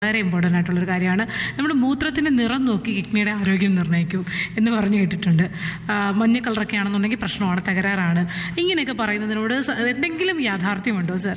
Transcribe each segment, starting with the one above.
വളരെ ഇമ്പോർട്ടൻ്റ് ആയിട്ടുള്ളൊരു കാര്യമാണ് നമ്മൾ മൂത്രത്തിൻ്റെ നിറം നോക്കി കിഡ്നിയുടെ ആരോഗ്യം നിർണ്ണയിക്കൂ എന്ന് പറഞ്ഞു കേട്ടിട്ടുണ്ട് ആ, മഞ്ഞ കളറൊക്കെ ആണെന്നുണ്ടെങ്കിൽ പ്രശ്നമാണ് തകരാറാണ് ഇങ്ങനെയൊക്കെ പറയുന്നതിനോട് സ- എന്തെങ്കിലും യാഥാർത്ഥ്യമുണ്ടോ സർ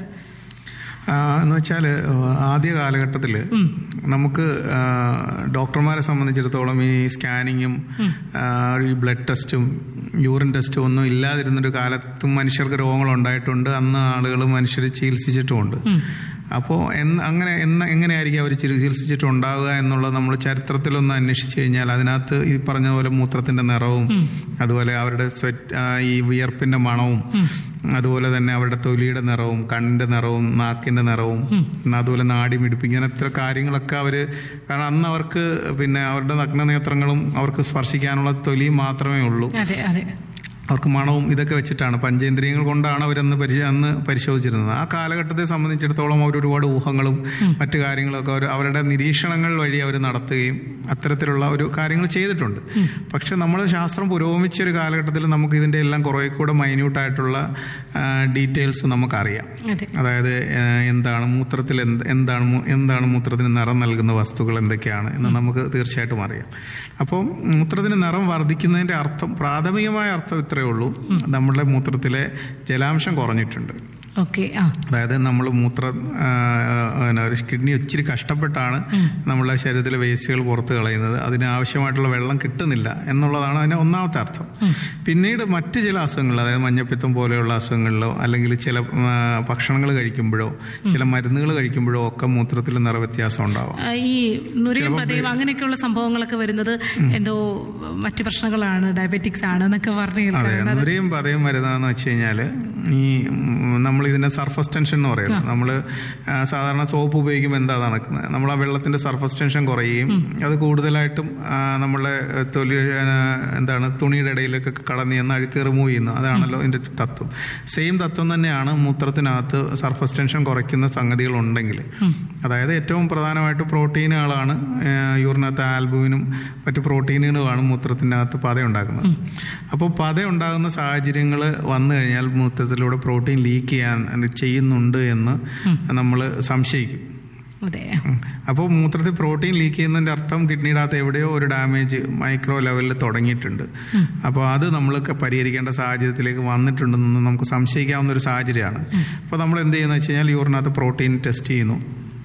ആ, എന്ന് വെച്ചാൽ ആദ്യ കാലഘട്ടത്തിൽ നമുക്ക് ആ, ഡോക്ടർമാരെ സംബന്ധിച്ചിടത്തോളം ഈ സ്കാനിങ്ങും ആ, ഈ ബ്ലഡ് ടെസ്റ്റും യൂറിൻ ടെസ്റ്റും ഒന്നും ഇല്ലാതിരുന്നൊരു കാലത്തും മനുഷ്യർക്ക് രോഗങ്ങൾ ഉണ്ടായിട്ടുണ്ട് അന്ന് ആളുകൾ മനുഷ്യർ ചികിത്സിച്ചിട്ടുമുണ്ട് അപ്പോൾ എന്ന് അങ്ങനെ എന്ന് എങ്ങനെയായിരിക്കും അവർ ചികിത്സിച്ചിട്ടുണ്ടാവുക എന്നുള്ളത് നമ്മൾ ചരിത്രത്തിലൊന്ന് അന്വേഷിച്ച് കഴിഞ്ഞാൽ അതിനകത്ത് ഈ പറഞ്ഞ പോലെ മൂത്രത്തിന്റെ നിറവും അതുപോലെ അവരുടെ സ്വെറ്റ് ഈ വിയർപ്പിന്റെ മണവും അതുപോലെ തന്നെ അവരുടെ തൊലിയുടെ നിറവും കണ്ണിന്റെ നിറവും നാക്കിന്റെ നിറവും അതുപോലെ നാടി മിടിപ്പ് ഇങ്ങനെ ഇത്ര കാര്യങ്ങളൊക്കെ അവര് കാരണം അന്ന് അവർക്ക് പിന്നെ അവരുടെ നഗ്നനേത്രങ്ങളും അവർക്ക് സ്പർശിക്കാനുള്ള തൊലിയും മാത്രമേ ഉള്ളൂ അതെ അതെ അവർക്ക് മണവും ഇതൊക്കെ വെച്ചിട്ടാണ് പഞ്ചേന്ദ്രിയങ്ങൾ കൊണ്ടാണ് അവരന്ന് പരി അന്ന് പരിശോധിച്ചിരുന്നത് ആ കാലഘട്ടത്തെ സംബന്ധിച്ചിടത്തോളം അവർ ഒരുപാട് ഊഹങ്ങളും മറ്റു കാര്യങ്ങളൊക്കെ അവർ അവരുടെ നിരീക്ഷണങ്ങൾ വഴി അവർ നടത്തുകയും അത്തരത്തിലുള്ള ഒരു കാര്യങ്ങൾ ചെയ്തിട്ടുണ്ട് പക്ഷെ നമ്മൾ ശാസ്ത്രം പുരോഗമിച്ച ഒരു കാലഘട്ടത്തിൽ നമുക്ക് ഇതിന്റെ എല്ലാം കുറെ കൂടെ മൈന്യൂട്ടായിട്ടുള്ള ഡീറ്റെയിൽസ് നമുക്കറിയാം അതെ അതായത് ആ, എന്താണ് മൂത്രത്തിൽ എന്ത് എന്താണ് മൂ- എന്താണ് മൂത്രത്തിന് നിറം നൽകുന്ന വസ്തുക്കൾ എന്തൊക്കെയാണ് എന്ന് നമുക്ക് തീർച്ചയായിട്ടും അറിയാം അപ്പോൾ മൂത്രത്തിന് നിറം വർദ്ധിക്കുന്നതിന്റെ അർത്ഥം പ്രാഥമികമായ അർത്ഥം ഇത്രയേ ഉള്ളൂ നമ്മുടെ മൂത്രത്തിലെ ജലാംശം കുറഞ്ഞിട്ടുണ്ട് ഓക്കെ ആ അതായത് നമ്മൾ മൂത്ര ആ, പിന്നെ ഒരു കിഡ്നി ഇച്ചിരി കഷ്ടപ്പെട്ടാണ് നമ്മളെ ശരീരത്തിലെ വേസ്റ്റുകൾ പുറത്ത് കളയുന്നത് അതിന് ആവശ്യമായിട്ടുള്ള വെള്ളം കിട്ടുന്നില്ല എന്നുള്ളതാണ് അതിന്റെ ഒന്നാമത്തെ അർത്ഥം പിന്നീട് മറ്റ് ചില അസുഖങ്ങൾ അതായത് മഞ്ഞപ്പിത്തം പോലെയുള്ള അസുഖങ്ങളിലോ അല്ലെങ്കിൽ ചില ഭക്ഷണങ്ങൾ കഴിക്കുമ്പോഴോ ചില മരുന്നുകൾ കഴിക്കുമ്പോഴോ ഒക്കെ മൂത്രത്തിൽ നിറവ്യത്യാസം ഉണ്ടാവാം ആ, ഈ നുരയും പതയും അങ്ങനെയൊക്കെയുള്ള സംഭവങ്ങളൊക്കെ വരുന്നത് എന്തോ മറ്റു പ്രശ്നങ്ങളാണ് ഡയബറ്റിക്സ് ആണ് എന്നൊക്കെ പറഞ്ഞു അതെ കേൾക്കാറുണ്ട് നുരയും പതയും വരുന്നതെന്ന് വെച്ച് കഴിഞ്ഞാല് ഈ നമ്മൾ ഇതിന്റെ സർഫസ് ടെൻഷൻ എന്ന് പറയുന്നത് നമ്മൾ സാധാരണ സോപ്പ് ഉപയോഗിക്കുമ്പോൾ എന്താ നടക്കുന്നത് നമ്മൾ ആ വെള്ളത്തിന്റെ സർഫസ് ടെൻഷൻ കുറയുകയും അത് കൂടുതലായിട്ടും ആ, നമ്മളെ തൊലി ആ, എന്താണ് തുണിയുടെ ഇടയിലൊക്കെ കടന്നു ചെന്ന് അഴുക്ക് റിമൂവ് ചെയ്യുന്നു അതാണല്ലോ ഇതിന്റെ തത്വം സെയിം തത്വം തന്നെയാണ് മൂത്രത്തിനകത്ത് സർഫസ് ടെൻഷൻ കുറയ്ക്കുന്ന സംഗതികൾ ഉണ്ടെങ്കിൽ അതായത് ഏറ്റവും പ്രധാനമായിട്ട് പ്രോട്ടീനുകളാണ് യൂറിനകത്ത് ആൽബുവിനും മറ്റു പ്രോട്ടീനുകളുമാണ് മൂത്രത്തിനകത്ത് പത ഉണ്ടാക്കുന്നത് അപ്പോൾ പത ഉണ്ടാകുന്ന സാഹചര്യങ്ങൾ വന്നു കഴിഞ്ഞാൽ മൂത്രത്തിലൂടെ പ്രോട്ടീൻ ലീക്ക് ചെയ്യാൻ ചെയ്യുന്നുണ്ട് എന്ന് നമ്മൾ സംശയിക്കും അതെ അപ്പോൾ മൂത്രത്തിൽ പ്രോട്ടീൻ ലീക്ക് ചെയ്യുന്നതിന്റെ അർത്ഥം കിഡ്നിയുടെ അകത്ത് എവിടെയോ ഒരു ഡാമേജ് മൈക്രോ ലെവലിൽ തുടങ്ങിയിട്ടുണ്ട് അപ്പോൾ അത് നമ്മൾക്ക് പരിഹരിക്കേണ്ട സാഹചര്യത്തിലേക്ക് വന്നിട്ടുണ്ടെന്ന് നമുക്ക് സംശയിക്കാവുന്ന ഒരു സാഹചര്യമാണ് അപ്പോൾ നമ്മൾ എന്ത് ചെയ്യുന്നത് വെച്ച് കഴിഞ്ഞാൽ യൂറിനകത്ത് പ്രോട്ടീൻ ടെസ്റ്റ് ചെയ്യുന്നു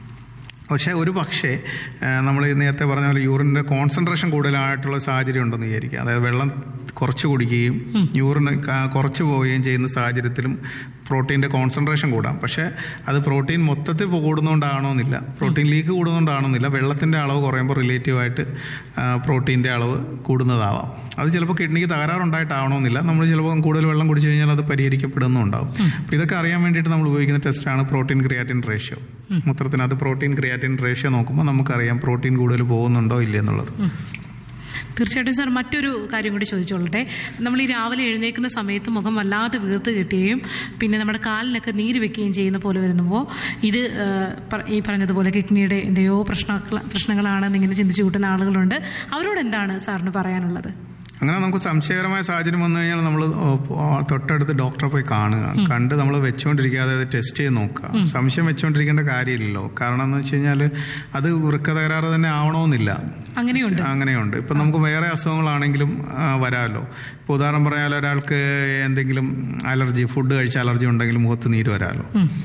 പക്ഷേ ഒരു പക്ഷേ നമ്മൾ നേരത്തെ പറഞ്ഞ പോലെ യൂറിൻ്റെ കോൺസെൻട്രേഷൻ കൂടുതലായിട്ടുള്ള സാഹചര്യം ഉണ്ടെന്ന് വിചാരിക്കുക അതായത് വെള്ളം കുറച്ച് കുടിക്കുകയും യൂറിന് ക- കുറച്ച് പോവുകയും ചെയ്യുന്ന സാഹചര്യത്തിലും പ്രോട്ടീൻ്റെ കോൺസെൻട്രേഷൻ കൂടാം പക്ഷേ അത് പ്രോട്ടീൻ മൊത്തത്തിൽ കൂടുന്നതുകൊണ്ടാണോന്നില്ല പ്രോട്ടീൻ ലീക്ക് കൂടുന്നതുകൊണ്ടാണോന്നില്ല വെള്ളത്തിൻ്റെ അളവ് കുറയുമ്പോൾ റിലേറ്റീവായിട്ട് പ്രോട്ടീൻ്റെ അളവ് കൂടുന്നതാവാം അത് ചിലപ്പോൾ കിഡ്നിക്ക് തകരാറുണ്ടായിട്ടാവണമെന്നില്ല നമ്മൾ ചിലപ്പോൾ കൂടുതൽ വെള്ളം കുടിച്ചു കഴിഞ്ഞാൽ അത് പരിഹരിക്കപ്പെടുന്നുണ്ടാവും അപ്പോൾ ഇതൊക്കെ അറിയാൻ വേണ്ടിയിട്ട് നമ്മൾ ഉപയോഗിക്കുന്ന ടെസ്റ്റാണ് പ്രോട്ടീൻ ക്രിയാറ്റിൻ റേഷ്യോ മൂത്രത്തിനകത്ത് പ്രോട്ടീൻ ക്രിയാറ്റിൻ റേഷ്യോ നോക്കുമ്പോൾ നമുക്കറിയാം പ്രോട്ടീൻ കൂടുതൽ പോകുന്നുണ്ടോ ഇല്ലേ എന്നുള്ളത് തീർച്ചയായിട്ടും സാർ മറ്റൊരു കാര്യം കൂടി ചോദിച്ചോളട്ടെ നമ്മൾ ഈ രാവിലെ എഴുന്നേൽക്കുന്ന സമയത്ത് മുഖം വല്ലാതെ വീർത്ത് കിട്ടുകയും പിന്നെ നമ്മുടെ കാലിനൊക്കെ നീര് വെക്കുകയും ചെയ്യുന്ന പോലെ വരുമ്പോൾ ഇത് ആ, പ- ഈ പറഞ്ഞതുപോലെ കിഡ്നിയുടെ എന്തെയോ പ്രശ്ന പ്രശ്നങ്ങളാണെന്ന് ഇങ്ങനെ ചിന്തിച്ചു കൂട്ടുന്ന ആളുകളുണ്ട് അവരോട് എന്താണ് സാറിന് പറയാനുള്ളത് അങ്ങനെ നമുക്ക് സംശയകരമായ സാഹചര്യം വന്നു കഴിഞ്ഞാൽ നമ്മൾ തൊട്ടടുത്ത് ഡോക്ടറെ പോയി കാണുക കണ്ട് നമ്മൾ വെച്ചുകൊണ്ടിരിക്കാതെ അത് ടെസ്റ്റ് ചെയ്ത് നോക്കുക സംശയം വെച്ചുകൊണ്ടിരിക്കേണ്ട കാര്യമില്ലല്ലോ കാരണം എന്ന് വെച്ച് കഴിഞ്ഞാൽ അത് വൃക്ക തകരാറ് തന്നെ ആവണമെന്നില്ല അങ്ങനെയുണ്ട് അങ്ങനെയുണ്ട് ഇപ്പം നമുക്ക് വേറെ അസുഖങ്ങളാണെങ്കിലും ആ, വരാമല്ലോ ഇപ്പോൾ ഉദാഹരണം പറഞ്ഞാൽ ഒരാൾക്ക് എന്തെങ്കിലും അലർജി ഫുഡ് കഴിച്ച അലർജി ഉണ്ടെങ്കിൽ മുഖത്ത് നീര് വരാമല്ലോ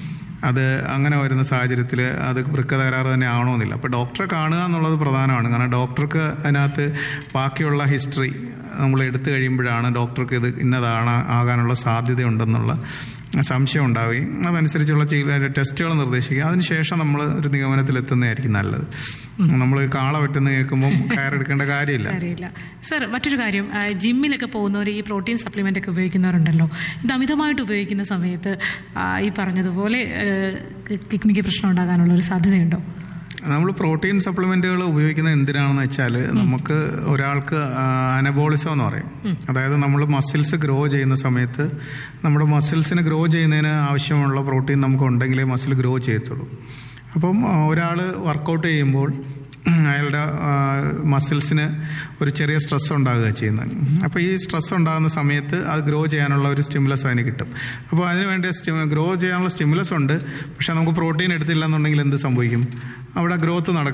അത് അങ്ങനെ വരുന്ന സാഹചര്യത്തിൽ അത് വൃക്ക തകരാറ് തന്നെ ആവണമെന്നില്ല അപ്പോൾ ഡോക്ടറെ കാണുക എന്നുള്ളത് പ്രധാനമാണ് കാരണം ഡോക്ടർക്ക് അതിനകത്ത് ബാക്കിയുള്ള ഹിസ്റ്ററി നമ്മൾ എടുത്തു കഴിയുമ്പോഴാണ് ഡോക്ടർക്ക് ഇത് ഇന്നതാണ് ആകാനുള്ള സാധ്യതയുണ്ടെന്നുള്ള സംശയം ഉണ്ടാവുകയും അതനുസരിച്ചുള്ള ചില ടെസ്റ്റുകൾ നിർദ്ദേശിക്കുക അതിനുശേഷം നമ്മൾ ഒരു നിഗമനത്തിൽ എത്തുന്നതായിരിക്കും നല്ലത് നമ്മൾ കാള പറ്റുന്ന കേൾക്കുമ്പോൾ കയറെടുക്കേണ്ട കാര്യമില്ല കാര്യമില്ല സാർ മറ്റൊരു കാര്യം ആ, ജിമ്മിലൊക്കെ പോകുന്നവർ ഈ പ്രോട്ടീൻ സപ്ലിമെന്റ് ഒക്കെ ഉപയോഗിക്കുന്നവരുണ്ടല്ലോ ഇത് അമിതമായിട്ട് ഉപയോഗിക്കുന്ന സമയത്ത് ആ, ഈ പറഞ്ഞതുപോലെ ആ, കി- കിഡ്നിക്ക് പ്രശ്നം ഉണ്ടാകാനുള്ള ഒരു സാധ്യതയുണ്ടോ നമ്മൾ പ്രോട്ടീൻ സപ്ലിമെന്റുകൾ ഉപയോഗിക്കുന്നത് എന്തിനാണെന്ന് വെച്ചാൽ നമുക്ക് ഒരാൾക്ക് അനബോളിസം എന്ന് പറയും അതായത് നമ്മൾ മസിൽസ് ഗ്രോ ചെയ്യുന്ന സമയത്ത് നമ്മുടെ മസിൽസിന് ഗ്രോ ചെയ്യുന്നതിന് ആവശ്യമുള്ള പ്രോട്ടീൻ നമുക്ക് ഉണ്ടെങ്കിലേ മസിൽ ഗ്രോ ചെയ്യത്തുള്ളൂ അപ്പം ഒരാൾ വർക്കൗട്ട് ചെയ്യുമ്പോൾ അയാളുടെ മസിൽസിന് ഒരു ചെറിയ സ്ട്രെസ് ഉണ്ടാകുക ചെയ്യുന്നത് അപ്പോൾ ഈ സ്ട്രെസ് ഉണ്ടാകുന്ന സമയത്ത് അത് ഗ്രോ ചെയ്യാനുള്ള ഒരു സ്റ്റിമുലസ് അതിന് കിട്ടും അപ്പോൾ അതിന് വേണ്ടി ഗ്രോ ചെയ്യാനുള്ള സ്റ്റിമുലസ് ഉണ്ട് പക്ഷെ നമുക്ക് പ്രോട്ടീൻ എടുത്തില്ല എന്നുണ്ടെങ്കിൽ എന്ത് സംഭവിക്കും അവിടെ ഗ്രോത്ത് നടക്കും